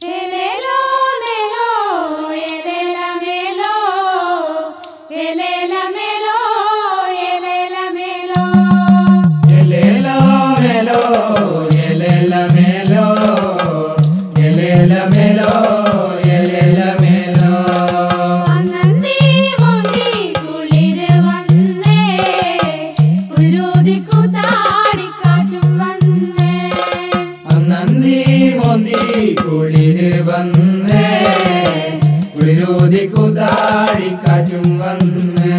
Elelo melo, elela melo, elela melo, elela melo. എലേല മേലോ എലേല മേലോ എലേല മേലോ എലേല മേലോ അന്നന്തി മോന്തി കുളിര് വന്നേ, കുരുതി കൂത്താടിക്കാറ്റും വന്നേ. അന്നന്തി മോന്തി കുളിര് വന്നേ കുളിരൂതി കുതാടി കാറ്റും വന്നേ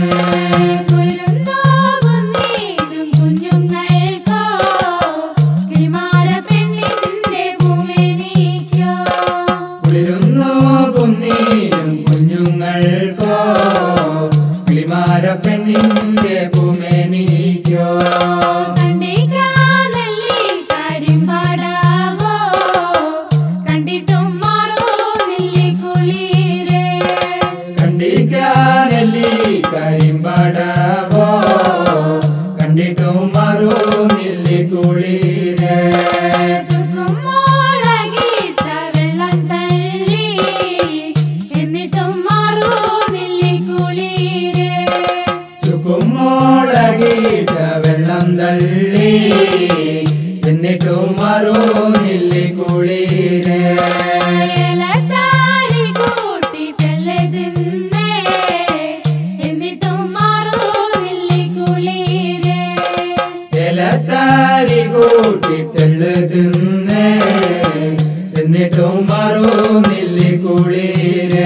കുളിരുന്തോകുന്നീനും കുഞ്ഞുങ്ങൾക്കോ, കിളിമാര പെണ്ണിന്റെ പൂമെനിക്കോ. കുളിരുന്നു കുന്നീരും കുഞ്ഞുങ്ങൾക്കോ കിളിമാര പെണ്ണിന്റെ പൂമേനിക്കോ കണ്ടിക്കാനല്ലി കരിമ്പാടാവോ, കണ്ടിട്ടും മാറൂന്നില്ലി കുളിരേ. കണ്ടിക്കാനല്ലി കരിമ്പടവോ കണ്ടിട്ടും മറു നില്ലി കുളിരേ ചുക്കും മുളകിട്ട വെള്ളം തള്ളി, എന്നിട്ടും മാറൂന്നില്ലി കുളിരേ. ചുക്കുമോളകിട്ട വെള്ളം തള്ളി എന്നിട്ടും മറു നില്ലി കുളിരേ ഇലത്താരി കൂട്ടിട്ടല്ലേ തിന്നേ, എന്നിട്ടും മാറൂന്നില്ലി കുളിരേ. ഇലത്താരി കൂട്ടിട്ടുള്ളതിന്നേ എന്നിട്ടും മറു നില്ലി കുളിരേ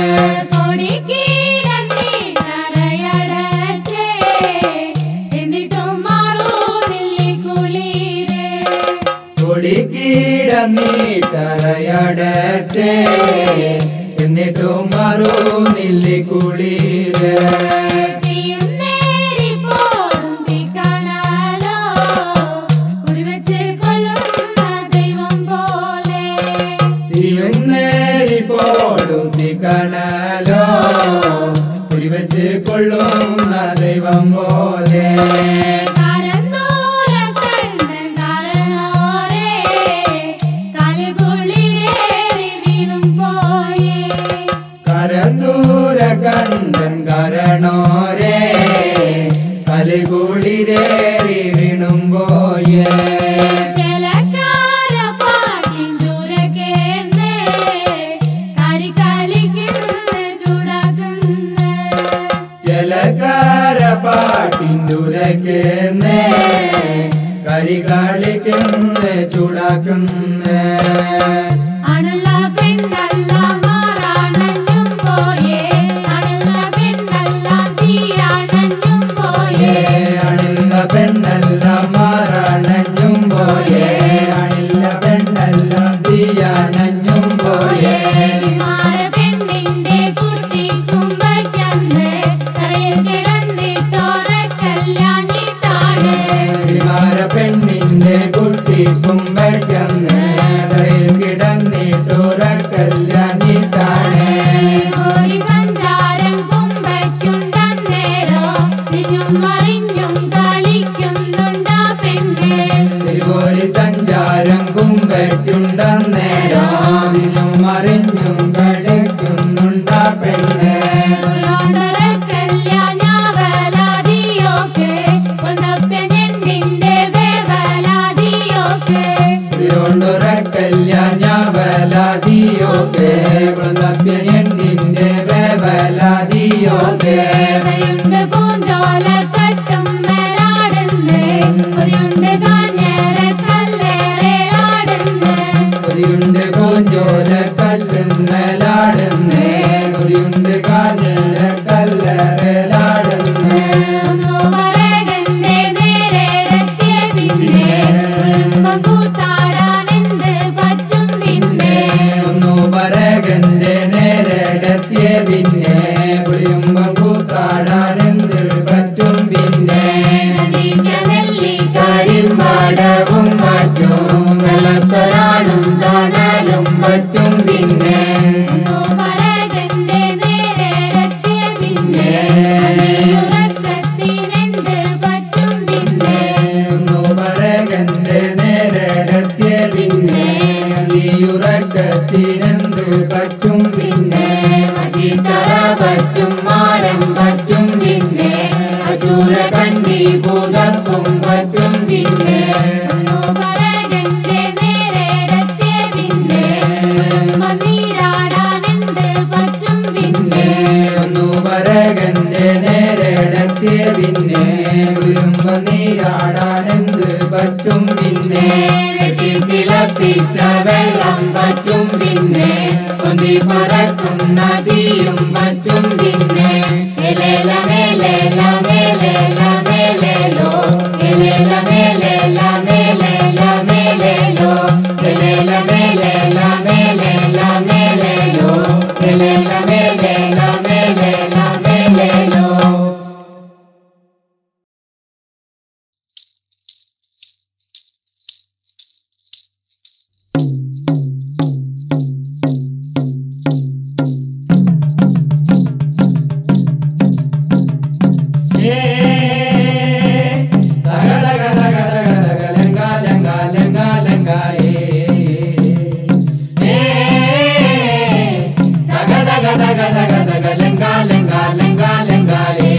കൊടിക്കീടന്നിട്ടറയടച്ചേ, എന്നിട്ടും മാറൂന്നില്ലി കുളിരേ. കൊടിക്കീടന്നീട്ടറയടച്ചേ എന്നിട്ടും മറു നില്ലി കുളിരേ തീയുന്നേരിപ്പോഴും തീക്കണലോ, കുടിവെച്ച് കൊള്ളുന്ന ദൈവം പോലെ. തിരുന്നേരിപ്പോടും തികണലോ കുരിവച്ച് കൊള്ളുന്ന ദൈവം പോലെ കാരന്തൂര കണ്ണൻ കാരണോരേ, കാലുകുളിരേറി വീണും പോയേ. കരന്തൂര കണ്ടൻ കരണോരേ കലികുളിരേറി വീണുമ്പോയേ ചെലക്കാര പാട്ടിൻ ദൂരക്കേന്ന്, കരികളിക്കുന്ന ചൂടാക്കുന്ന. ജലകാര പാട്ടിന്തുരക്കുന്നേ കരികാളിക്കുന്ന ചൂടാക്കുന്നേ അണല പെണ്ണല്ല മാറാണഞ്ഞും പോയേ, അണല പെണ്ണല്ല തീയാണഞ്ഞും പോയേ. അണില്ല പെണ്ണല്ല മാറണഞ്ഞും പോയേ അണില്ല പെണ്ണല്ല തീയണഞ്ഞും പോയേ മാര പെണ്ണിന്റെ കുട്ടിക്കുമ്പയ്ക്കന്ന് തറയിൽ കിടന്നിട്ടോരക്കല്ലാഞ്ഞിട്ടാണ്. വിമാര പെണ്ണിന്റെ കുട്ടി കുമ്പയ്ക്കന്ന് കിടന്നിട്ടുറക്കല്ലാഞ്ഞിട്ടാണ് ഒരു സഞ്ചാരം കുമ്പയ്ക്കുണ്ടന്നേരോ, തിരിഞ്ഞും മറിഞ്ഞും കളിക്കുന്നുണ്ടാ പെണ്ണ്. തിരുവോലി സഞ്ചാരം കുമ്പയ്ക്കുണ്ടെന്നേരോ ഇതിനും മറിഞ്ഞും കളിക്കുന്നുണ്ടാ പെണ്ണ് ഉള്ളോണ്ടൊരക്കല്ലാഞ്ഞാവലാദിയോക്ക്, ഒന്നപ്പനെന്നിന്റെ വേവലാദിയോക്ക്. തിരുവോണ്ടുറക്കല്ലാഞ്ഞാവലാദിയോക്കെ വൃന്ദപ്യനിന്റെ വേവലാദിയോക്കെ കരയുണ്ട് പൂഞ്ചോലത്തട്ടും മേലാടുന്ന്, ഒരുണ്ട് കാഞ്ഞേരക്കല്ലേറേലാടുന്ന്. കുരിയുണ്ട് കോഞ്ചോല കല്ലുന്നലാടുന്നേ കുരിയുണ്ട് കാഞ്ഞല കല്ലറലാടുന്നേ ഒന്നു പറകന്റെ നേരെടത്തിയ പിന്നെ, കുടുംബം കൂത്താടാനെന്ത് പറ്റും പിന്നെ ഒന്നു പറകന്റെ നേരെടത്തിയ പിന്നെ കുളിയുമ്പം കൂത്താടാനെന്ത് പറ്റും പിന്നെ കരിമ്പാടവും മറ്റും വെള്ളത്തൊരാളും തണലും പറ്റും പിന്നെ ഒന്നു പറകന്റെ നേരെടത്തിയ പിന്നെ നീയുറക്കത്തി മരത്തിനെന്ത് പറ്റും പിന്നെ അജിത്തറ പറ്റും മാരം പറ്റും പിന്നെ അചൂര കണ്ടി ഭൂതപ്പും പറ്റും പിന്നെ ഒന്നു പറകന്റെ നേരെടത്തെ പിന്നെ മണ്ണീരാടാനെന്ത് പറ്റും പിന്നെ ഒന്നു വരകന്റെ നേരെടത്തിയ പിന്നെ വിരുമ്പ നീരാടാനെന്ത് പറ്റും പിന്നെ വെട്ടി തിളപ്പിച്ച വെള്ളം പറ്റും പിന്നെ ഒന്നി പറക്കുന്ന തീയും പറ്റും പിന്നെ എലേല മേലേല മേലേല മേലേലോ എലേല മേലേല മേലേല മേലേലോ എലേല മേലേല മേലേല മേലേലോ എലേല മേലേല മേലേല മേലേലോ ഏ തക തക തക തക തക ലങ്ക ലങ്ക ലങ്ക ലങ്ക ഏ ഏ തക തക തക തക തക ലങ്ക ലങ്ക ലങ്ക ലങ്ക ഏ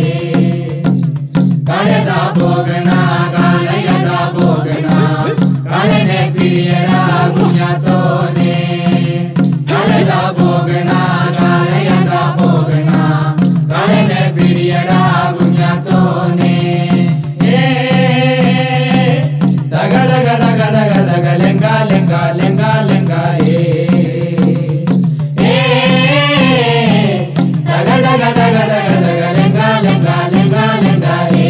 കഴത പോകണ കാളയത പോകണ കഴനെ പിടിയട കുഞ്ഞാത്തോനെ കഴത പോകണ കാളയത പോകണ കഴനെ പിടിയട കുഞ്ഞാത്തോനെ ഏ തക തക തക തക തക ലങ്ക ലങ്ക ലങ്ക ലങ്ക ഏ ഏ തക തക തക തക തക ലങ്ക ലങ്ക ലങ്ക ലങ്ക ഏ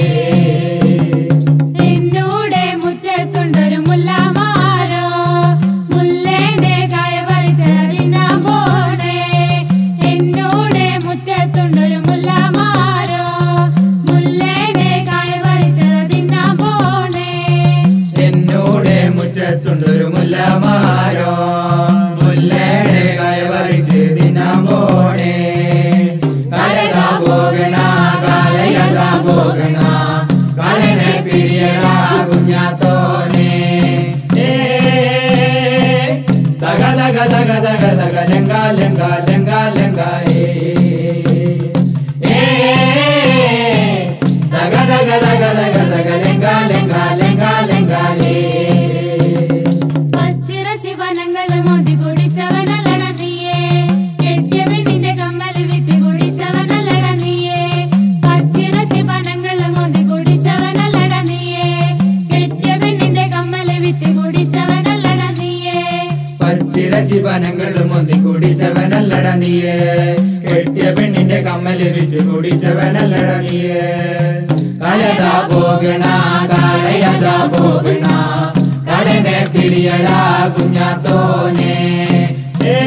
എന്നൂടെ മുറ്റത്തുണ്ടൊരു മുല്ലമാരോ മുല്ലേന്റെ കായ പറിച്ചതിനാ പോണേ എന്നൂടെ മുറ്റത്തുണ്ടൊരു മുല്ലമാരോ മുല്ലേന്റെ കായ പറിച്ചതിനാ പോണേ എന്നോട് മുറ്റത്തുണ്ടൊരു മുല്ലമാരോ മുല്ലയുടെ കായ പറിച്ച് തിന്നാൻ പോണേ കളയതാ പോകണ കളയതാ പോകണ കളനെ പിടിയടാ കുഞ്ഞാത്തോനെ ഏ തക തക തക തക തക ലങ്ക ലങ്ക ലങ്ക ലങ്ക ഏ ഏ തക തക തക തക തക ലങ്ക ലങ്ക ലങ്ക ലങ്ക ഏ പച്ചിറച്ചി വനങ്ങള് മോതി കുടിച്ചവനല്ലട നീയേ കെട്ടിയ പെണ്ണിന്റെ കമ്മല് വിറ്റ് കുടിച്ചവനല്ലട നീയേ പച്ചിറച്ചി വനങ്ങള് മോതി കുടിച്ചവനല്ലട നീയേ കെട്ടിയ പെണ്ണിന്റെ കമ്മല് വിറ്റ് കുടിച്ചവനല്ലട നീയേ പച്ചിറച്ചി പനങ്ങളും ഒന്നി കുടിച്ചവനല്ലട നീയേ കെട്ടിയ പെണ്ണിന്റെ കമ്മല് വിറ്റ് കുടിച്ചവനല്ലട നീയേ കളയതാ പോകണ കളയതാ പോകണ കളനെ പിടിയടാ കുഞ്ഞാത്തോനെ ഏ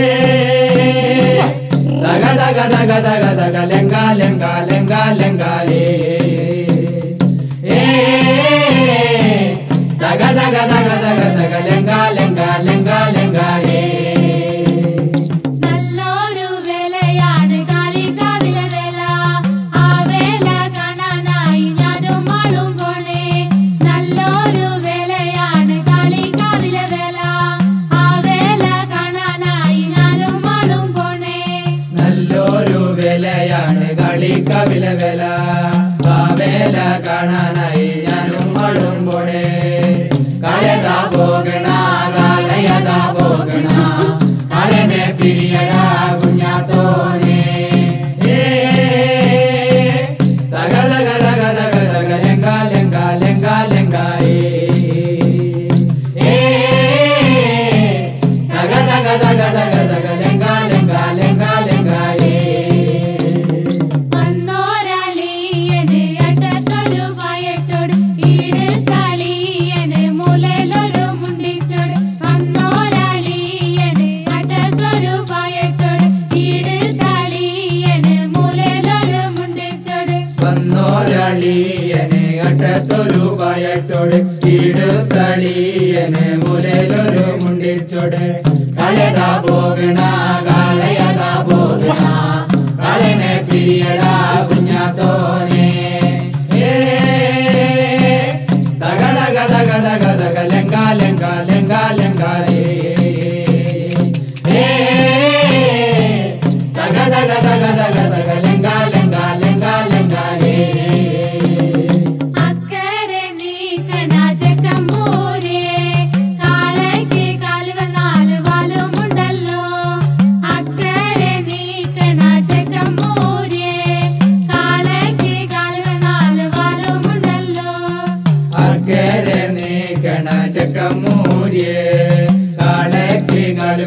തക തക തക തക തക ലങ്ക ലങ്ക ലങ്ക ലങ്ക ഏ ഏ തക തക തക തക തക ലങ്ക ലങ്ക ലങ്ക ലങ്ക ഏ നല്ലൊരു വേലയാണ് കാളികാവിലെ വേല ആ വേല കാണാനായി ഞാനും ആളും പോണേ നല്ലൊരു വേലയാണ് കാളികാവിലെ വേല ആ വേല കാണാനായി ഞാനും ആളും പോണേ നല്ലൊരു വിലയാണ് കളിക്കവില വില ആ വേല കാണാനായി ഞാനും മടും പോണേ കളയതാ പോകണ കളയതാ പോകണ കളനെ പിടിയടാ കുഞ്ഞാത്തോനെ ഏ തക തക തക തക തക ലങ്ക ലങ്ക ലങ്ക ലങ്ക ഏ തക തക തക തക തക ലങ്ക ലങ്ക ലങ്ക ലങ്ക ഏ വന്നോരാളിയന് അറ്റത്തൊരു വയറ്റോട് ഈട് കളിയന് മുലയിലൊരു മുണ്ടിച്ചോട് വന്നോരാളിയന് അറ്റത്തൊരു വയറ്റോട് ഈട് കളിയന് മുലയിലൊരു മുണ്ടിച്ചോട് വന്നോരളിയനെ അട്ടത്തൊരു പയട്ടോട് ഇടുത്തളിയനെ മുലയിലൊരു മുണ്ടിച്ചോട് കളയതാ പോകണ കളയതാ പോകണ കളനെ പിടിയടാ കുഞ്ഞാത്തോനെ ഏ തക തക തക തക തക ലങ്ക ലങ്ക ലങ്ക ലങ്ക ഏ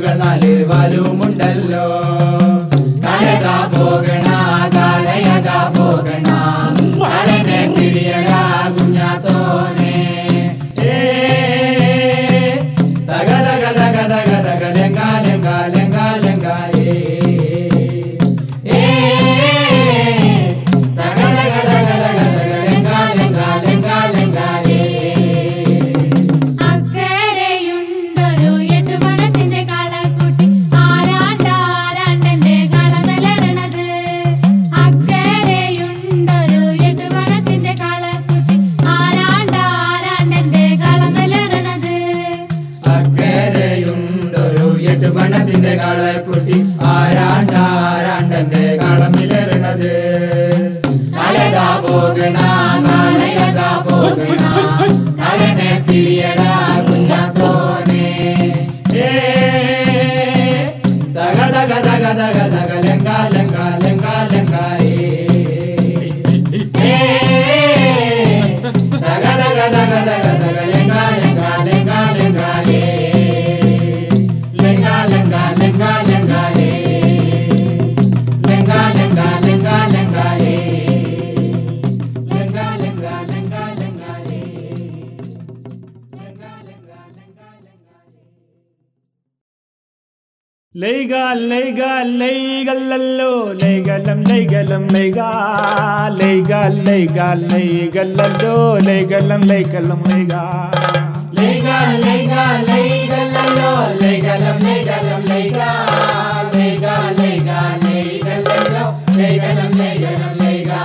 കാലുകൾ നാല് വാലുമുണ്ടല്ലോ കാളയതാ പോകണ കാളയതാ പോകണ കാളനെ പിടിയടാ കുഞ്ഞാത്തോനെ ഏ തക തക തക തക തക ലെങ്ക ലെങ്ക ലെങ്ക ലെങ്ക ഏ ഏ തക തക തക തക തക ലെങ്ക ലെങ്ക ലെങ്ക ലെങ്ക ഏ അക്കരയുണ്ടൊരു എട്ടുമണത്തിന്റെ കളക്കുട്ടി ആരാണ്ടാരാണ്ടന്റെ കളമലരണത് അക്കരയുണ്ടൊരു എട്ടുമണത്തിന്റെ കളക്കുട്ടി ആരാണ്ടാരാണ്ടന്റെ കളമലരണത് അക്കരയുണ്ടൊരു എട്ട് പണത്തിന്റെ കാളക്കുട്ടി ആരാണ്ടാരാണ്ടന്റെ കളമിലെറിണത് കാളയതാ പോകണ കാളയതാ പോകണ കാളനെ പിടിയടാ കുഞ്ഞാത്തോനെ ഏ തക തക തക തക തക ലെങ്ക ലെങ്ക ലെങ്ക ലെങ്ക ഏ ഏ തക തക തക തക തക ലെങ്ക ലെങ്ക ലെങ്ക ലെങ്ക ഏ ലെങ്ക ലെങ്ക ലെങ്ക ലെങ്ക ഏ ലെങ്ക ലെങ്ക ലെങ്ക ലെങ്ക ഏ ലെങ്ക ലെങ്ക ലെങ്ക ലെങ്ക ഏ ലെങ്ക ലെങ്ക ലെങ്ക ലെങ്ക ലൈഗാ ലൈഗാ ലൈഗല്ലല്ലോ ലൈഗലം ലൈഗലം ലൈഗാ ലൈഗാ ലൈഗാ ലൈഗല്ലല്ലോ ലൈഗലം ലൈഗലം ലൈഗാ ലേഗാ ലേഗാ ലേഗലല്ലോ ലേഗലം ലേഗലം ലേഗാ ലേഗാ ലേഗാ ലേഗലല്ലോ ലേഗലം ലേഗലം ലേഗാ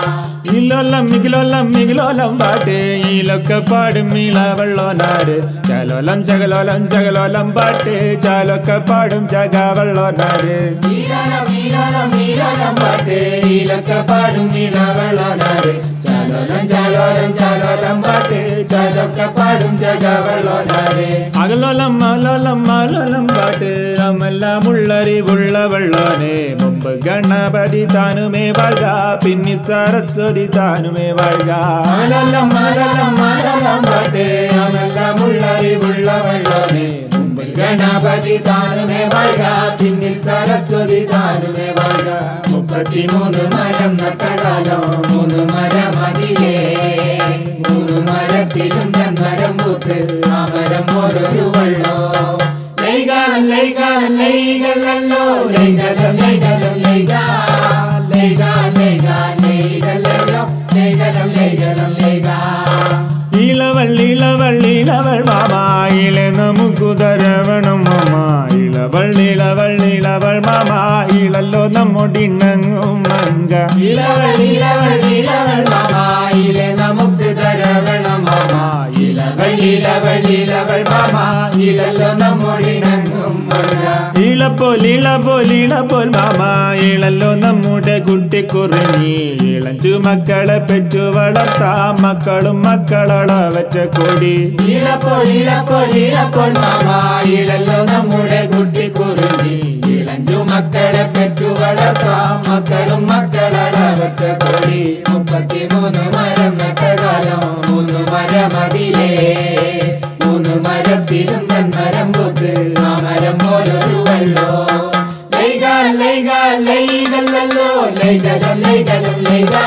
ഇലോലം മികിലോലം മികിലോലം പാട്ട് ഈലൊക്കെ പാടും മീളവള്ളോനാര് ചലോലം ചകലോലം ചകലോലം പാട്ട് ചാലൊക്കെ പാടും ചകവള്ളോനാര് നീലം നീലം നീലം പാട്ട് ഈലൊക്കെ പാടും നീലവെള്ളോനാര് ചലോലം ചലോലം ചലോലം പാട്ട് ചലൊക്കെ പാടും ചകവെള്ളോനാര് അകലോലം അലോലം അലോലം പാട്ട് അമെല്ലാം ഉള്ളറിവുള്ള വെള്ളോനെ മുമ്പ് ഗണപതി താനുമേ വാഴ്ക പിന്നി സരസ്വതി താനുമേ വാഴ്ക മലലം മലലം മലലം പാട്ട് അമെല്ലാം ഉള്ളറിവുള്ള വെള്ളോനെ മുമ്പിൽ ഗണപതി താനുമേ വാഴ്ക പിന്നിൽ സരസ്വതി താനുമേ വാഴ്ക മുപ്പത്തിമൂന്ന് മരം നട്ടകാലം മൂന്ന് മരം അതിലേ മൂന്ന് മരത്തിലും തന്മരം പൂത്ത് ആ മരം ഓരോരു വെള്ളോ ലൈകാലം ലൈകാലം ലൈകലല്ലോ ലൈകലം ലൈകലം ലൈകാ ലൈകാ ലൈകാ ലൈകലല്ലോ ലൈകലം ലൈകലം ലൈകാ ഇളവൾ ഇളവൾ ഇളവൾ മാമാ ഇള നമുക്കു തരവണം മാമാ ഇളവൾ ഇളവൾ ഇളവൾ മാമാ ഇളല്ലോ നമ്മൊടിണങ്ങും മങ്ക ഇളവൾ ഇളവൾ ഇളവൾ മാമായിലെ നമുക്ക് തരവണം മാമാ ഇളവൾ ഇളവൾ ഇളവൾ മാമാ ഇളല്ലോ നമ്മൊടിണങ്ങും മഴ ഇളപ്പോൽ ഇളപോൽ ഇളപോൽ മാമാ ഇളല്ലോ നമ്മുടെ കുട്ടിക്കുറിഞ്ഞി ഇളഞ്ചു മക്കളെ പെറ്റു വളർത്താം മക്കളും മക്കളളവറ്റ കൊടി ഇളപ്പോൾ ഇളപ്പോൾ ഇളപ്പോൾ മാമാ ഇളല്ലോ നമ്മുടെ കുട്ടി കുറിഞ്ഞി ഇളഞ്ചു മക്കളെ പെറ്റു വളർത്താം മക്കളും മക്കളളവറ്റ കൊടി മുപ്പത്തിമൂന്ന് മരം നട്ടകാലം മൂന്ന് മരം അതിലേ മൂന്ന് മരത്തിലും തന്മരം പൂത്ത് ആ മരം പോലൊരു വെള്ളോ ലൈകാ ലൈകാ ലൈകല്ലോ ലൈകലം ലൈകലം ലൈകാ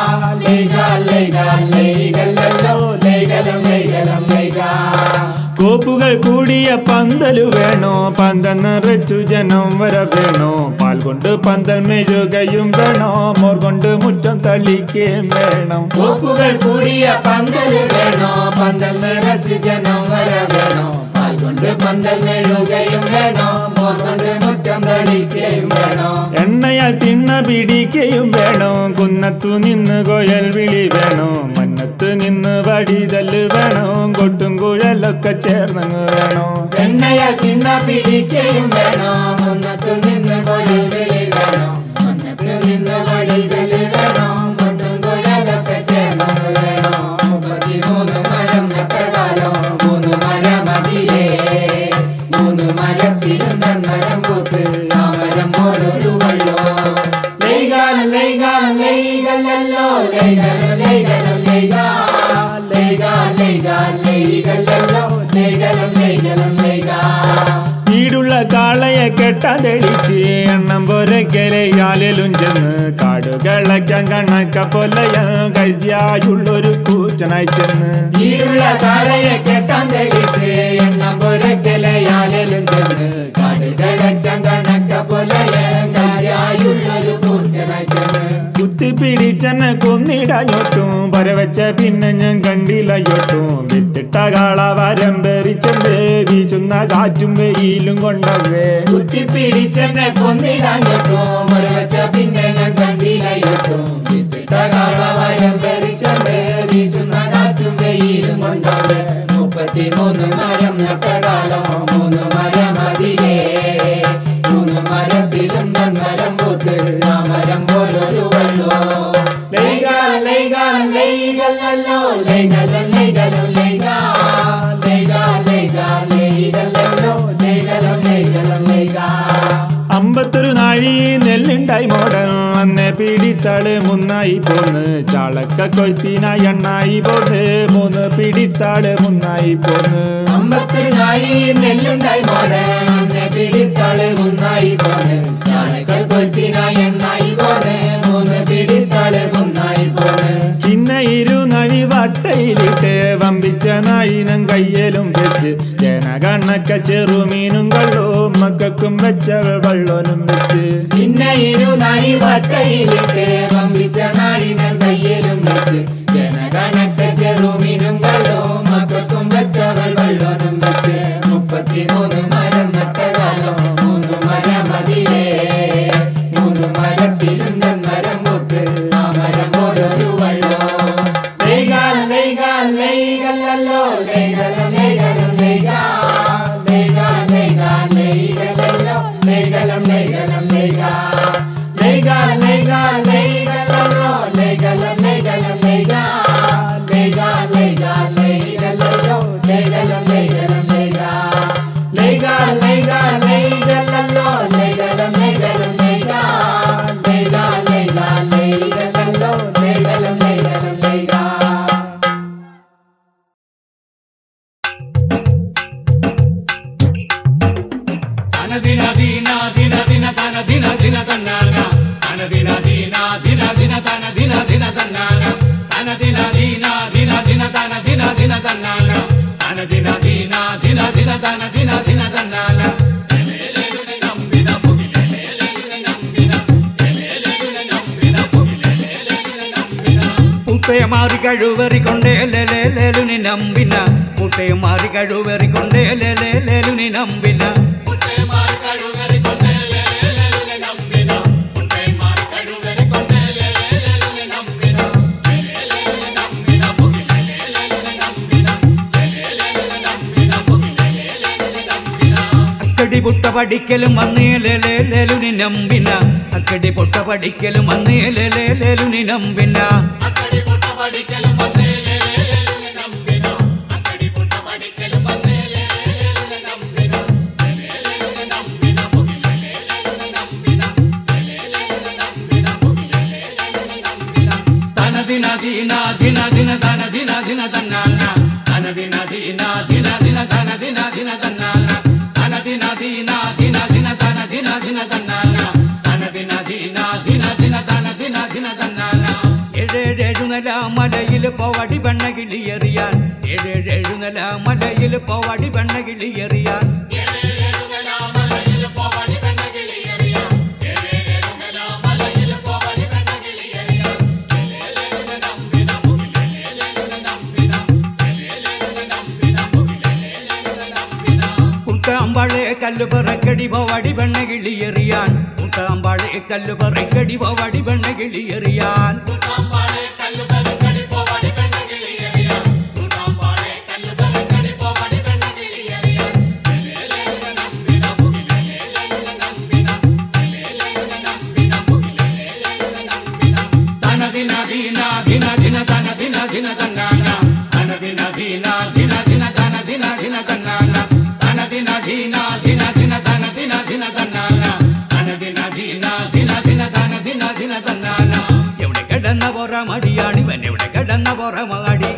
ലൈകാ ലൈകാ ലൈകല്ലോ ലൈകലം ലൈകലം ലൈകാ കോപ്പുകൾ കൂടിയ പന്തലു വേണോ പന്തൽ നിറച്ചു ജനം വര വേണോ പാൽ കൊണ്ട് പന്തൽ മെഴുകയും വേണോ മോർ കൊണ്ട് മുറ്റം തളിക്കുകയും വേണം കോപ്പുകൾ കൂടിയ പന്തൽ വേണോ പന്തൽ നിറച്ച് ജനം വര വേണോ പാൽ കൊണ്ട് പന്തൽ മെഴുകയും വേണോ മോർ കൊണ്ട് മുറ്റം തളിക്കുകയും വേണോ എണ്ണയാൽ തിണ്ണ പിടിക്കുകയും വേണോ കുന്നത്തു നിന്ന് കൊയൽ വിളി വേണോ മന്നത്ത് നിന്ന് വടിതല് വേണോ കൊട്ടും കുഴലൊക്കെ ചേർന്നങ്ങ് വേണോ എണ്ണയ തിന്ന പിടിക്കുകയും വേണോ മുന്നത്തു നിന്ന് കൊയിൽ വിളി വേണോ മുന്നത്ത് നിന്ന് വടികൾ വേണോ കൊണ്ടും കൊയലൊക്കെ ചേർന്നു വേണോ മുപ്പത്തിമൂന്ന് മരം നട്ടകാലം മൂന്ന് മരം അതിലേ മൂന്ന് മരത്തിലും തന്മരം പൂത്ത് ആ മരം പോലൊരു വെള്ളോ ലൈകാലം ലൈകാലം ലൈകല്ലോ ലൈകലം ലൈകലം ലൈകാ ലൈകാ ലൈകാ ലൈകല്ലോ ലൈകലം ലൈകലം ലൈകാ ഈടുള്ള കാ കാളയെ കെട്ടാൻ തെളിച്ച് എണ്ണം പോരക്കരയാലും ചെന്ന് കാടുകളയ്ക്കാൻ കണക്ക പൊല്ലയ കഴിയായുള്ളൊരു കൂറ്റനായി ചെന്ന് ഈരുള്ള കാളയെ കെട്ടാൻ തെളിച്ച് എണ്ണം പുരക്കലയാലും ചെന്ന് കാടുകളറ്റം കണക്ക പൊലയായുള്ളൊരു കൂറ്റനായി ചെന്ന് കുത്തിപ്പിടിച്ചെന്നെ കൊന്നിടാഞ്ഞോട്ടും പരവച്ച പിന്നെ ഞാൻ കണ്ടില്ലയോട്ടും വിത്തിട്ട കാള വരം പെറിച്ചെന്തേ വീശുന്ന കാറ്റും വെയിലും കൊണ്ടവേ കുത്തിപ്പിടിച്ചെന്നെ കൊന്നിടാഞ്ഞോട്ടോ മറുവച്ച പിന്നെ ഞാൻ കണ്ടില്ലയോട്ടോ വിത്തിട്ട കാളവരം ധരിച്ചത് വീശുന്ന കാറ്റും വെയിലും കൊണ്ടവേ മുപ്പത്തിമൂന്ന് മരം നട്ടകാലം മൂന്ന് മരം അതിലേ മൂന്ന് മരത്തിലും തന്മരം പൂത്ത് ആ മരം പോലൊരു വെള്ളോ ലൈക ലൈക ലൈകല്ലോ ലൈകലം ലൈകലം ലൈക ലൈക ലൈക ലൈകല്ലോ ലൈകലം ലൈകലം ലൈക അമ്പത്തൊരു നാഴി നെല്ലുണ്ടായി മോടൻ അന്നെ പിടിത്താള് മുന്നായി പോന്ന് ചാളക്ക കൊയ്ത്തിനായി എണ്ണായി പോന്ന് മൂന്ന് പിടിത്താള് മുന്നായി പോന്ന് അമ്പത്തൊരു നായി നെല്ലുണ്ടായി മോടെ അന്നെ പിടിത്താള് മുന്നായി പോണ് ചാണകൽ കൊത്തിനായി എണ്ണായി പോണ് മൂന്ന് പിടിത്താള് മുന്നായി പോണ് പിന്നെ ഇരുനഴി വട്ടയിലിട്ട് വമ്പിച്ച നാഴിനം കയ്യലും വെച്ച് ജനകണ്ണക്ക ചെറുമീനും കള്ളവും മക്കൾക്കും വെച്ച വെള്ളോനും വെച്ച് പിന്നെ ഇരു നാഴി വട്ടയിലിട്ട് വമ്പിച്ച നാഴിനൽ കയ്യിലും വെച്ച് ജനഗണക്ക ചെറുമീനും കള്ളവും മക്കൾക്കും വെച്ചവൾ വെള്ളോനും വെച്ച് മുപ്പത്തിമൂന്ന് മരം നട്ടകാലം മൂന്ന് മരം അതിലേ മൂന്ന് മരത്തിലും മരം പൂത്ത് ആ മരം പോലൊരു വെള്ളോ ലൈക ലൈക ലൈകല്ലോ ലൈകല ലൈകലം ലൈക ലൈക ലൈക ലൈകലല്ലോ ലൈകലം ലൈകലം ലൈക ലൈക ലൈക ലൈകലല്ലോ ലൈകലം ലൈകലം ലൈക ലൈക ലൈക ലൈകലല്ലോ ലൈകലം ലൈകലം ലൈക ലൈക ലൈക ലൈകലല്ലോ ലൈകലം ലൈകലം ലൈക ലൈക ലൈക ലൈകലല്ലോ ലൈകലം ലൈകലം ലൈക ദിന ദിന ദിന ദിന തന ദിന ദിന തന്നാന തന ദിന ദിന ദിന ദിന തന ദിന ദിന തന്നാന തന ദിന ദിന ദിന ദിന തന ദിന ദിന തന്നാന തന ദിന ദിന ദിന ദിന തന ദിന ദിന തന്നാന എലേലുനെ നമ്പിന പുകിലെ എലേലുനെ നമ്പിന എലേലുനെ നമ്പിന പുകിലെ എലേലുനെ നമ്പിന മുട്ടയെ മാറി കഴിവറിക്കൊണ്ടേ ലേലുനി നമ്പിന മുട്ടയെ മാറി കഴിവറിക്കൊണ്ടേ ലേലുനി നമ്പിന മുട്ടേ മാറി കഴുകറി കൊണ്ടേ ലേലുനെ നമ്പിന മുട്ടേ മാറി കഴുകറി കൊണ്ടേ ലേലുനെ നമ്പിന എലേലുനെ നമ്പിന പുകിലെ എലേലുനെ നമ്പിന എലേലുനെ നമ്പിന പുകിലെ എലേലുനെ നമ്പിന അക്കടി പൊട്ട പഠിക്കലും വന്നേ ലേലുനി നമ്പിന അക്കടി പൊട്ട പഠിക്കലും വന്നേ ലേലുനി നമ്പിന അക്കടി പൊട്ട പഠിക്കലും വന്നേ ലേലുനെ നമ്പിന അക്കടി പൊട്ട പഠിക്കലും വന്നേ ലേലുനെ നമ്പിന എലേലുനെ നമ്പിന പുകിലെ എലേലുനെ നമ്പിന എലേലുനെ നമ്പിന പുകിലെ എലേലുനെ നമ്പിന തന ദിന ദിന ദിന ദിന തന ദിന ദിന തന്നാന തന ദിന ദിന ദിന ദിന തന ദിന ദിന തന്നാന തന ദിന ദിന ദിന ദിന തന ദിന ദിന തന്നാന തന ദിന ദിന ദിന ദിന തന ദിന ദിന തന്നാന ഏഴേഴെഴുന്നല മലയിൽ പോവടി പെണ്ണകിളിയെറിയാൻ ഏഴേഴെഴുന്നല മലയിൽ പോവടി പെണ്ണകിളിയെറിയാൻ കുട്ടാമ്പാളെ കല്ലു പറക്കടി പോവടി പെണ്ണകിളിയെറിയാൻ കുട്ടാമ്പാളെ കല്ലു പറക്കടി പോവടി പെണ്ണകിളിയെറിയാൻ തന ദിന ദിന ദിന ദിന തന ദിന ദിന തന്നാന തന ദിന ദിന ദിന ദിന തന ദിന ദിന തന്നാന തന ദിന ദിന ദിന ദിന തന ദിന ദിന തന്നാന തന ദിന ദിന ദിന ദിന തന ദിന ദിന തന്നാന എവിടെ കിടന്ന പോറ മടിയാണിവൻ എവിടെ കിടന്ന പോറ മാടി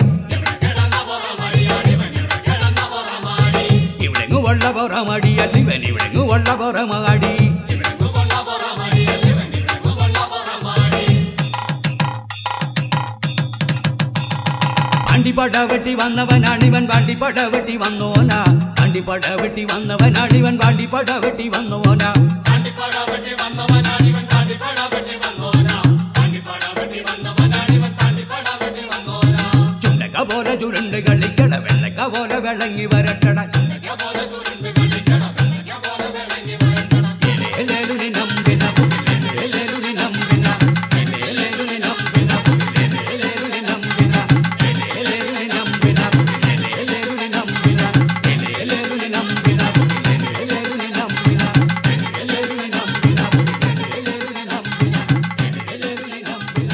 ഇവിടെങ്ങു ഉള്ള പോറ മടിയല്ലിവൻ ഇവിടെങ്ങു ഉള്ള പോറ പുറമാടി ഇവനെങ്ങുമുള്ള പുറമടിയല്ല ഇവൻ ഇവനെങ്ങുമുള്ള പുറമാടി വണ്ടിപ്പട വെട്ടി വന്നവനാണിവൻ വണ്ടിപ്പട വെട്ടി വന്നോന വണ്ടിപ്പട വെട്ടി വന്നവനാണിവൻ വണ്ടിപ്പട വെട്ടി വന്നോന കാണ്ടിപ്പട വെട്ടി വന്നവനാണിവൻ കാണ്ടിപ്പട വെട്ടി വന്നോനാ കാണ്ടിപ്പട വെട്ടി വന്നവനാണിവൻ കാണ്ടിപ്പട വെട്ടി വന്നോനാ ചുണ്ടക്ക പോലെ ചുരുണ്ട് കളിക്കട വെള്ളക്ക പോലെ വിളങ്ങി വരട്ടട വെള്ളയ്ക്ക പോലെ ചുരുണ്ട് കളിക്കട വെള്ളയ്ക്ക പോലെ വിളങ്ങി വരട്ടട എലേലുനി നമ്പിന എലേലുനി നമ്പിന എലേലുനി നമ്പിന എലേലുനി നമ്പിന എലേലുനി നമ്പിന എലേലുനി നമ്പിന എലേലുനി നമ്പിന എലേലുനി നമ്പിന എലേലുനി നമ്പിന എലേലുനി നമ്പിന എലേലുനി നമ്പിന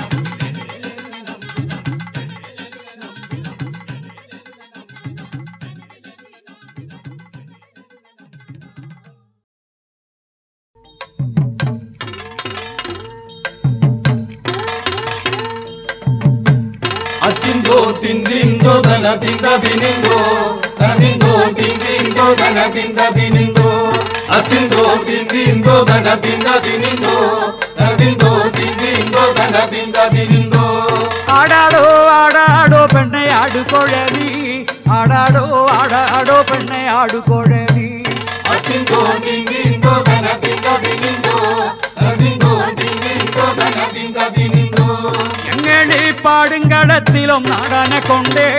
അത്തിന്തോ തിന്തിന്തോ ധന തിന്ത തിനിന്തോ ധനതിന്തോ തിന്തിന്തോ ധന തിന്ത തിനിന്തോ അത്തിന്തോ തിന്തിന്തോ ധന തിന്ത തിനിന്തോ ധനതിന്തോ തിന്തിന്തോ ധന തിന്ത തിനിന്തോ ആടാടോ ആടാടോ പെണ്ണെ ആടുകൊഴലി ആടാടോ ആടാടോ പെണ്ണെ ആടുകൊഴലി അത്തിന്തോ തിന്തിന്തോ ധന തിന്ത തിനിന്തോ ധനതിന്തോ തിന്തിന്തോ ധന തിന്ത തിനിന്തോ എങ്ങനെ പാടുങ്കടത്തിലും നാടാനെ കൊണ്ടേ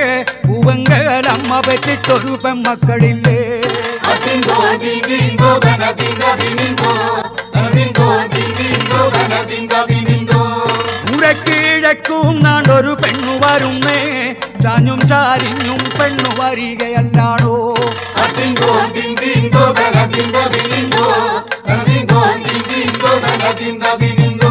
പൂവങ്കലമ്മ പെറ്റിട്ടൊരു പെമ്മക്കളില്ലേ അത്തിന്തോ തിന്തിന്തോ ധന തിന്ത തിനിന്തോ ധനതിന്തോ തിന്തിന്തോ ധന തിന്ത തിനിന്തോ ഉരക്കീഴക്കും നാണ്ടൊരു പെണ്ണു വരുന്നേ ചാഞ്ഞും ചാരിഞ്ഞും പെണ്ണു വരികയല്ലാണോ അത്തിന്തോ തിന്തിന്തോ ധന തിന്ത തിനിന്തോ ധനതിന്തോ തിന്തിന്തോ ധന തിന്ത തിനിന്തോ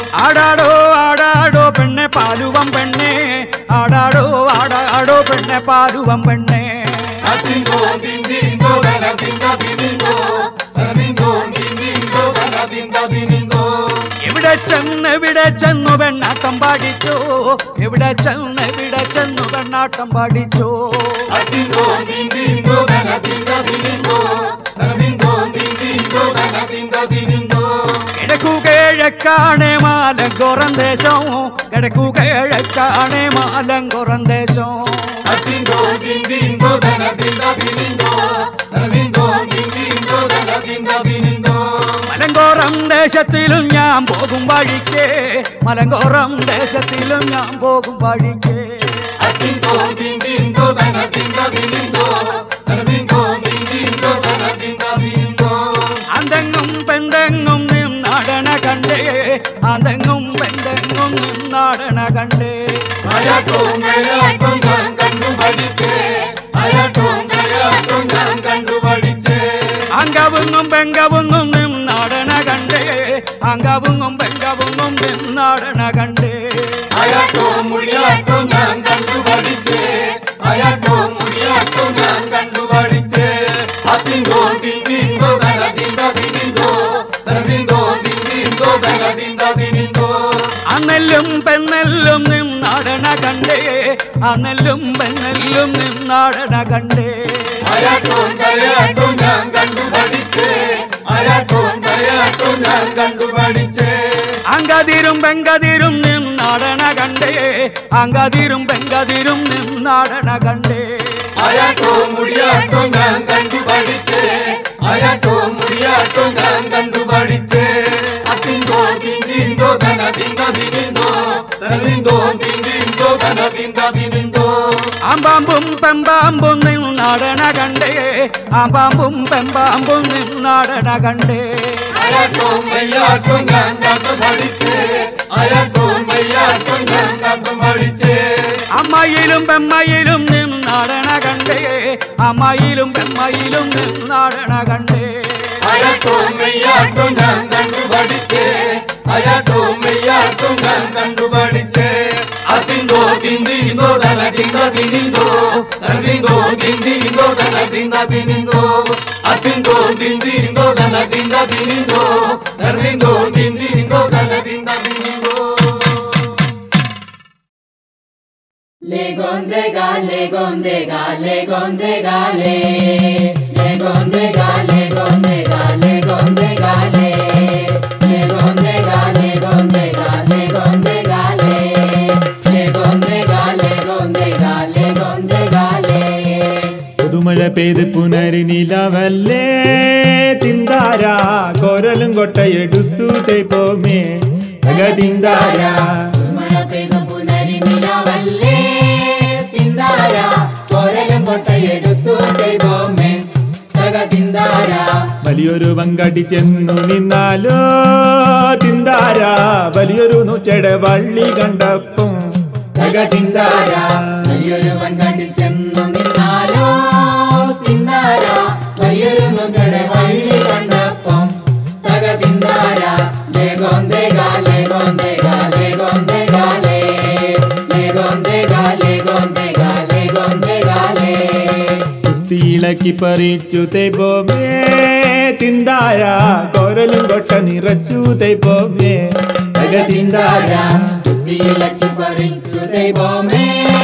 ആടാടോ ആടാടോ പെണ്ണെ പാലുവം പെണ്ണെ ആടാടോ ആടാടോ പെണ്ണെ പാലുവം പെണ്ണെ അത്തിന്തോ തിന്തിന്തോ ധന തിന്ത തിനിന്തോ ധനതിന്തോ തിന്തിന്തോ ധന തിന്ത തിനിന്തോ എവിടെ ചെന്ന് എവിടെ ചെന്നു പെണ്ണാട്ടം പാടിച്ചോ എവിടെ ചെന്ന് എവിടെ ചെന്നു പെണ്ണാട്ടം പാടിച്ചോ അത്തിന്തോ തിന്തിന്തോ ധന തിന്ത തിനിന്തോ ധനതിന്തോ തിന്തിന്തോ ധന തിന്ത തിനിന്തോ കിഴക്കു കിഴക്കാണേ മാലങ്കുറം ദേശം കിഴക്കു കിഴക്കാണേ മാലങ്കുറം ദേശം അത്തിന്തോ തിന്തിന്തോ ധന തിന്ത തിനിന്തോ ധനതിന്തോ തിന്തിന്തോ ധന തിന്ത തിനിന്തോ മലങ്കോറം ദേശത്തിലും ഞാൻ പോകും വഴിക്ക് മലങ്കോറം ദേശത്തിലും ഞാൻ പോകും വഴിക്ക് അത്തിന്തോ തിന്തിന്തോ ധന തിന്ത തിനിന്തോ ധനതിന്തോ തിന്തിന്തോ ധന തിന്ത തിനിന്തോ അന്തെങ്ങും പെന്തെങ്ങും നിന്നാടണ കണ്ടേ അന്തെങ്ങും പെന്തെങ്ങും നിന്നാടണ കണ്ടേ അയാട്ടോ നയാട്ടോ ഞാൻ കണ്ടു പഠിച്ചേ അയാട്ടോ നയാട്ടോ ഞാൻ കണ്ടു പഠിച്ചേ അങ്കവുങ്ങും പെങ്കവുങ്ങും നിന്നാടണ കണ്ടേ അങ്കവുങ്ങും പെങ്കവുങ്ങും നിന്നാടണ കണ്ടേ അയാട്ടോ മുടിയാട്ടോ ഞാൻ കണ്ടു പഠിച്ചേ അയാട്ടോ മുടിയാട്ടോ ഞാൻ കണ്ടു പഠിച്ചേ അത്തിന്തോ തിന്തിന്തോ ധന തിന്ത തിനിന്തോ ധനതിന്തോ തിന്തിന്തോ ധന തിന്ത തിനിന്തോ അന്നെല്ലും പെന്നെല്ലും നിന്നാടണ കണ്ടേ അന്നെല്ലും പെന്നെല്ലും നിന്നാടണ കണ്ടേ അയാട്ടോ തലയാട്ടോ ഞാൻ കണ്ടു പഠിച്ചേ അയാട്ടോ തലയാട്ടോ ഞാൻ കണ്ടു പഠിച്ചേ അങ്കതിരും പെങ്കതിരും നിന്നാടണ കണ്ടേ അങ്കതിരും പെങ്കതിരും നിന്നാടണ കണ്ടേ അയാട്ടോ മുടിയാട്ടോ ഞാൻ കണ്ടു പഠിച്ചേ അയാട്ടോ മുടിയാട്ടോ ഞാൻ കണ്ടു പഠിച്ചേ അത്തിന്തോ തിന്തിന്തോ ധന തിന്ത തിനിന്തോ ധനതിന്തോ തിന്തിന്തോ ധന തിന്ത തിനിന്തോ ആമ്പാമ്പും പെമ്പാമ്പും നിന്നാടണ കണ്ടേ ആമ്പാമ്പും പെമ്പാമ്പും നിന്നാടണ കണ്ടേ അയാട്ടോ മെയ്യാട്ടോ ഞാൻ കണ്ടു പഠിച്ചേ അയാട്ടോ മെയ്യാട്ടോ ഞാൻ കണ്ടു പഠിച്ചേ അമ്മയിലും പെമ്മയിലും നിന്നാടണ കണ്ടേ അമ്മയിലും പെമ്മയിലും നിന്നാടണ കണ്ടേ അയാട്ടോ മെയ്യാട്ടോ ഞാൻ കണ്ടു പഠിച്ചേ അയാട്ടോ മെയ്യാട്ടോ ഞാൻ കണ്ടു പഠിച്ചേ അതിന്തോ തിന്തിന്തോ ധന തിന്ത തിനിന്തോ ധനതിന്തോ തിന്തിന്തോ ധന തിന്ത തിനിന്തോ അതിന്തോ തിന്തിന്തോ ധന തിന്ത തിനിന്തോ ധനതിന്തോ തിന്തിന്തോ ധന തിന്ത തിനിന്തോ Legondega, legondega, legondega, le. Legondega, legondega, legondega. പെയ്ത് പുനരി നിലവല്ലേ തിന്താര കോരലും കൊട്ടയെടുത്തു തേപ്പോമേ തക തിന്താര മഴ പെയ്ത പുനരി നിലവല്ലേ തിന്താര കോരലും കൊട്ടയെടുത്തു ദൈവമേ തക തിന്താര വലിയൊരു വങ്കടി ചെന്നു നിന്നാലോ തിന്താര വലിയൊരു നൂറ്റയുടെ വള്ളി കണ്ടപ്പം തക തിന്താര വലിയൊരു വൻകണ്ടിൽ ചെന്നു നിന്നാലോ തിന്താര വലിയൊരു മുകടെ വള്ളി കണ്ടപ്പം തക തിന്താര ലേഗോന്തേഗാ ലേഗോന്തേഗാ ലേഗോന്തേഗാലേ ലേഗോന്തേഗാ ലേഗോന്തേഗാ ലേഗോന്തേഗാലേ കുത്തിയിളക്കി പറിച്ചു തേപ്പോമേ തിന്താര കോരലും കൊട്ട നിറച്ചു തേപ്പോമേ തക തിന്താര കുത്തിയിളക്കി പറിച്ചു ദൈവമേ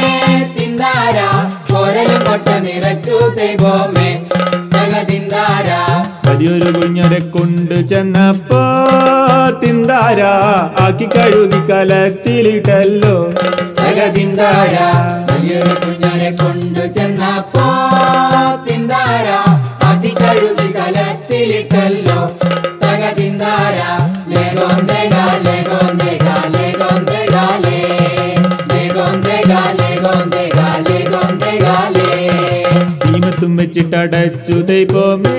തിന്താര കോരലും കൊട്ട നിറച്ചു ദൈവമേ തക തിന്താര വലിയൊരു കുഞ്ഞരെ കൊണ്ടു ചെന്നപ്പോ തിന്താര ആക്കി കഴുകി കലത്തിലിട്ടല്ലോ തക തിന്താര വലിയൊരു കുഞ്ഞരെ കൊണ്ടു ചെന്നപ്പോ തിന്താര അതി കഴുകി കലത്തിലിട്ടല്ലോ തക തിന്താര ലേഗോന്തേഗാ ലേഗോന്തേഗാ ലേഗോന്തേഗാലേ ലേഗോന്തേഗാ ലേഗോന്തേഗാ ലേഗോന്തേഗാലേ തീമത്തും വെച്ചിട്ടടച്ചു തേപ്പോമേ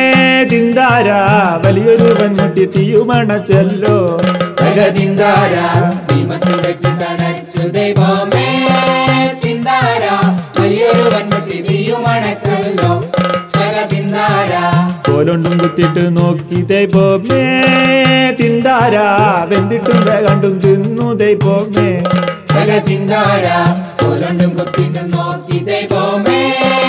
തിന്താര വലിയൊരു വൻമുട്ടി തീയുമണച്ചല്ലോ തക തിന്താര ഭീമത്തിൽ വെച്ചിട്ടടച്ചു ദൈവമേ തിന്താര വലിയൊരു വൻമുട്ടി തീയുമണച്ചല്ലോ തക തിന്താര കോലുണ്ടും കുത്തിട്ട് നോക്കി തേപ്പോമേ തിന്താര വെന്തിട്ടും വേഗണ്ടും തിന്നു തേപ്പോമേ തക തിന്താര കോലണ്ടും കൊത്തിട്ടും നോക്കി ദൈവമേ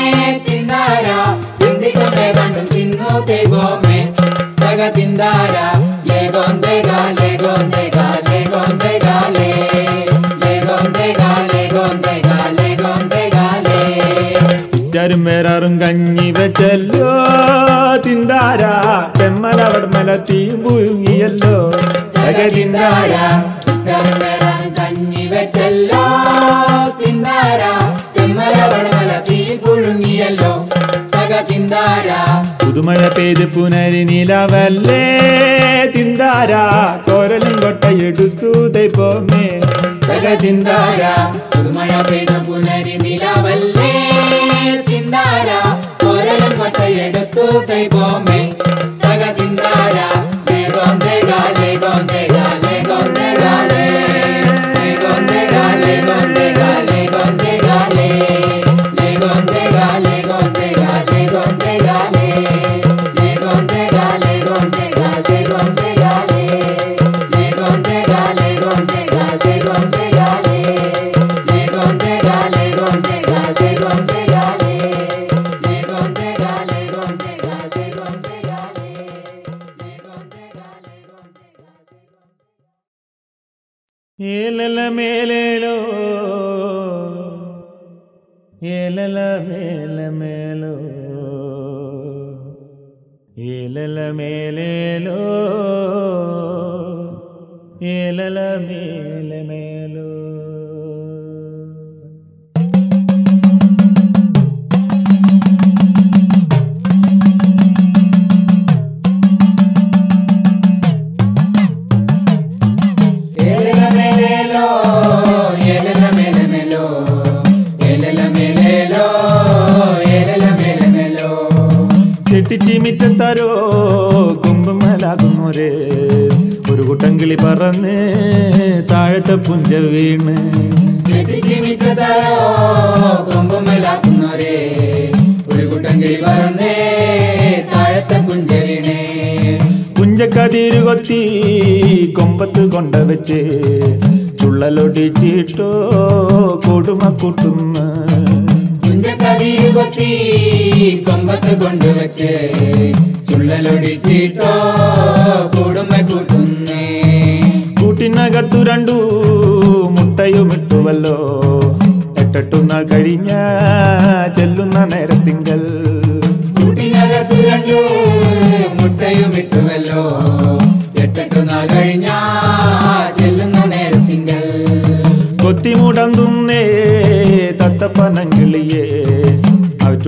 തിന്താര എന്തിട്ടും കണ്ടും തിന്നു ദൈവമേ തക തിന്താര ലേഗോന്തേഗാ ലേഗോന്തേഗാ ലേഗോന്തേഗാലേ ലേഗോന്തേഗാ ലേഗോന്തേഗാ ലേഗോന്തേഗാലേ ചുറ്റാരും വേറാറും കഞ്ഞി വെച്ചല്ലോ തിന്താര ചെമ്മല വടമല തീയും പുഴുങ്ങിയല്ലോ തക തിന്താര ചിത്തരം വരാൻ കഞ്ഞി വെച്ചല്ലോ തിന്താര തെമ്മല വടമല തീ പുഴുങ്ങിയല്ലോ തക തിന്താര പുതുമഴ പെയ്ത് പുനരി നിലവല്ലേ തിന്താര കോരലും കൊട്ടയെടുത്തു തേപ്പോമേ തക തിന്താര പുതുമഴ പെയ്ത പുനരി നിലവല്ലേ തിന്താര കോരലും കൊട്ടയെടുത്തു ദൈവമേ തക തിന്താര ലേഗോന്തേഗാ ലേഗോന്തേഗാ ലേഗോന്തേഗാലേ ലേഗോന്തേഗാ ലേഗോന്തേഗാ ലേഗോന്തേഗാലേ ലേഗോന്തേഗാ ലേഗോന്തേഗാ ലേഗോന്തേഗാലേ ലേഗോന്തേഗാ ലേഗോന്തേഗാ ലേഗോന്തേഗാലേ ലേഗോന്തേഗാ ലേഗോന്തേഗാ ലേഗോന്തേഗാലേ ലേഗോന്തേഗാ ലേഗോന്തേഗാ ലേഗോന്തേഗാലേ ലേഗോന്തേഗാ ലേഗോന്തേഗാ ലേഗോന്തേഗാലേ ലേഗോന്തേഗാ ലേഗോന്തേഗാ ഏലല മേലേലോ ഏലല മേല മേലോ ഏലല മേലേലോ ഏലല മേല മേലോ ഏലല മേലേലോ ഏലല മേല മേലോ ഏലല മേലേലോ ഏലല മേല മേലോ ചെട്ടിച്ചി മിറ്റത്താരോ കുമ്പമലാകുന്നോരെ ഒരു കൂട്ടം കിളി പറന്ന് താഴത്തെ പുഞ്ച വീണ് ചെട്ടിച്ചിമിക്കതാരോ കൊമ്പുമലാക്കുന്നോരേ ഒരു കൂട്ടം കിളി പറന്നേ താഴത്തെ പുഞ്ച വീണേ പുഞ്ചക്കതിര് കൊത്തി കൊമ്പത്ത് കൊണ്ട വെച്ച് ചുള്ളലൊടിച്ചിട്ടോ കൊടുമ കൂട്ടുന്ന പുഞ്ചക്കതിര് കൊത്തി കൊമ്പത്ത് കൊണ്ടുവച്ച് ചുള്ളലൊടിച്ചിട്ടോ കൂടുമ്മ കൂട്ടുന്നേ കൂട്ടിനകത്തു രണ്ടു മുട്ടയും ഇട്ടുവല്ലോ എട്ടെട്ടു നാൾ കഴിഞ്ഞ ചെല്ലുന്ന നേരത്തിങ്കൽ കൂട്ടിനകത്തു രണ്ടു മുട്ടയും ഇട്ടുവല്ലോ എട്ടെട്ടു നാൾ കഴിഞ്ഞാ ചെല്ലുന്ന നേരത്തിങ്കൽ കൊത്തിമുടന്തുന്നേ തത്തപ്പനങ്കിളിയെ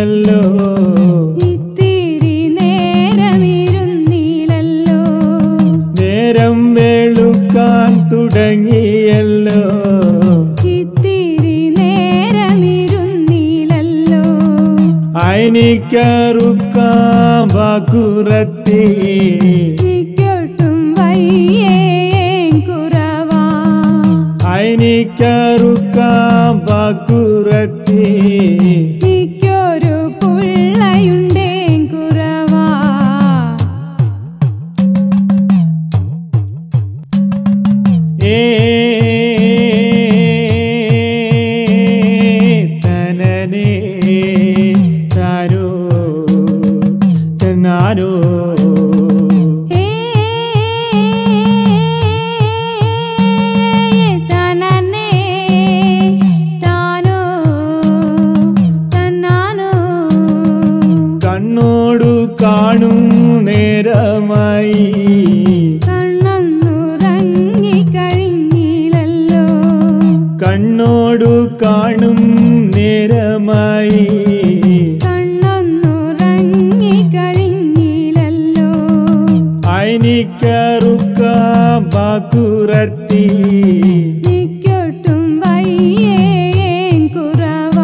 തുടങ്ങിയല്ലോ ഇത്തിരി നേരമിരുന്നില്ലല്ലോ നേരം വെളുക്കാൻ തുടങ്ങിയല്ലോ ഇത്തിരി നേരമിരുന്നില്ലല്ലോ അയനിക്കറുക്കാം വാക്കുറത്തി എനിക്കൊട്ടും വയ്യേ കുറവാ അയനിക്കറുക്കാം വാക്കുറത്തി എനിക്കൊരു പുള്ളയുണ്ടേ കുറവാ ഏ തനനേ താനോ തന്നാനോ ഏ തനനേ താനോ തന്നാനോ കണ്ണോടു കാണും നേരമായി കണ്ണൊന്നുറങ്ങി കഴിഞ്ഞില്ലല്ലോ കണ്ണോടു കാണും നേരമായി കണ്ണൊന്നുറങ്ങി കഴിഞ്ഞില്ലല്ലോ അയനിക്കറുക്കാം വാക്കുറത്തി എനിക്കൊട്ടും വയ്യേ കുറവാ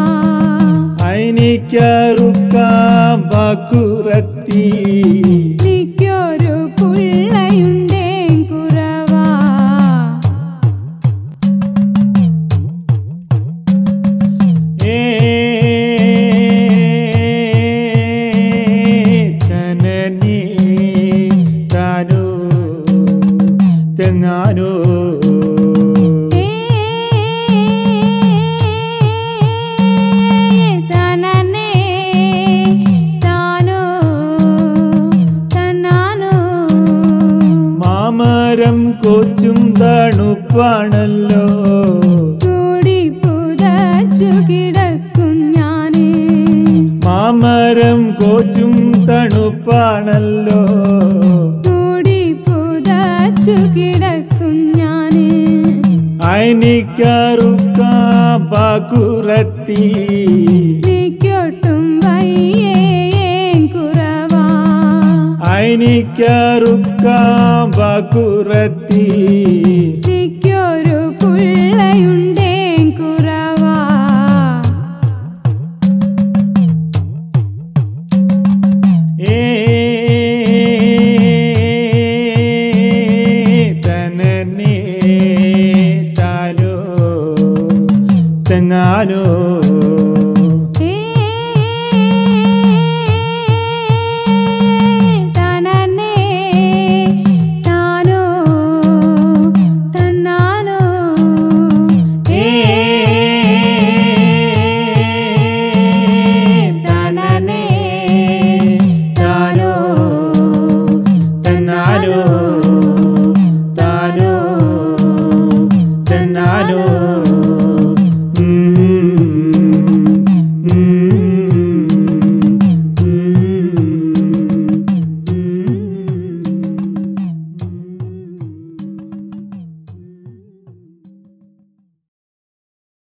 അയനിക്കറുക്കാം വാക്കുറത്തി എനിക്കൊരു പുള്ളയുണ്ടേ കുറവാ ഏ തനനേ താനോ തെന്നാനോ ഏ തനനേ താനോ തന്നാനോ മാമരം കൊച്ചും തണുപ്പാണല്ലോ കൂടി പുതച്ചു കിടക്കും ഞാന് മാമരം കൊച്ചും തണുപ്പാണല്ലോ കൂടി പുതച്ചു കിടക്കും ഞാന് അയനിക്കറുക്കാം വാക്കുറത്തി എനിക്കൊട്ടും വയ്യേ കുറവാ അയനിക്കറുക്കാം വാക്കുറത്തി